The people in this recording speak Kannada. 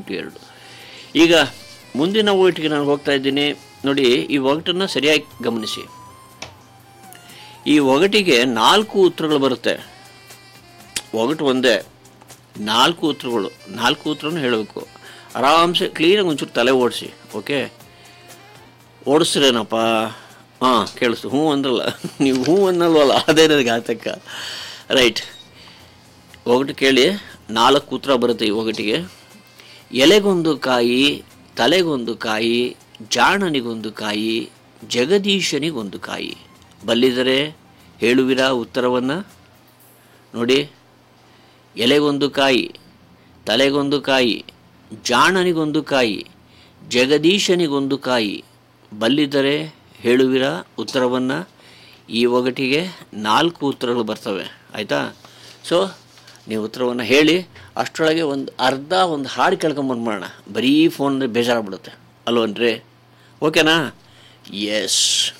ಇಂಟು ಎರಡು ಈಗ ಮುಂದಿನ ಒಗಟಿಗೆ ನಾನು ಹೋಗ್ತಾ ಇದ್ದೀನಿ ನೋಡಿ ಈ ಒಗಟನ್ನು ಸರಿಯಾಗಿ ಗಮನಿಸಿ ಈ ಒಗಟಿಗೆ ನಾಲ್ಕು ಉತ್ತರಗಳು ಬರುತ್ತೆ ಒಗಟು ಒಂದೇ ನಾಲ್ಕು ಉತ್ತರಗಳು ನಾಲ್ಕು ಉತ್ತರನೂ ಹೇಳಬೇಕು ಆರಾಮ್ಸೆ ಕ್ಲೀನಾಗಿ ಒಂಚೂರು ತಲೆ ಓಡಿಸಿ ಓಕೆ ಓಡಿಸ್ರೇನಪ್ಪ ಹಾಂ ಕೇಳಿಸ್ತು ಹ್ಞೂ ಅಂದ್ರಲ್ಲ ನೀವು ಹ್ಞೂ ಅನ್ನಲ್ವಲ್ಲ ಅದೇ ನನಗೆ ಆತಕ್ಕ ರೈಟ್ ಒಗಟು ಕೇಳಿ ನಾಲ್ಕು ಉತ್ತರ ಬರುತ್ತೆ ಈ ಒಗಟಿಗೆ ಎಲೆಗೊಂದು ಕಾಯಿ ತಲೆಗೊಂದು ಕಾಯಿ ಜಾಣನಿಗೊಂದು ಕಾಯಿ ಜಗದೀಶನಿಗೊಂದು ಕಾಯಿ ಬಲ್ಲಿದರೆ ಹೇಳುವಿರಾ ಉತ್ತರವನ್ನು ನೋಡಿ ಎಲೆಗೊಂದು ಕಾಯಿ ತಲೆಗೊಂದು ಕಾಯಿ ಜಾಣನಿಗೊಂದು ಕಾಯಿ ಜಗದೀಶನಿಗೊಂದು ಕಾಯಿ ಬಲ್ಲಿದ್ದರೆ ಹೇಳುವಿರಾ ಉತ್ತರವನ್ನು ಈ ಒಗಟಿಗೆ ನಾಲ್ಕು ಉತ್ತರಗಳು ಬರ್ತವೆ ಆಯಿತಾ ಸೊ ನೀವು ಉತ್ತರವನ್ನು ಹೇಳಿ ಅಷ್ಟರೊಳಗೆ ಒಂದು ಅರ್ಧ ಒಂದು ಹಾಡು ಕೇಳ್ಕೊಂಬಂದು ಮಾಡೋಣ ಬರೀ ಫೋನ್ ಬೇಜಾರಾಗ್ಬಿಡುತ್ತೆ ಅಲ್ವನ್ರಿ ಓಕೆನಾ ಎಸ್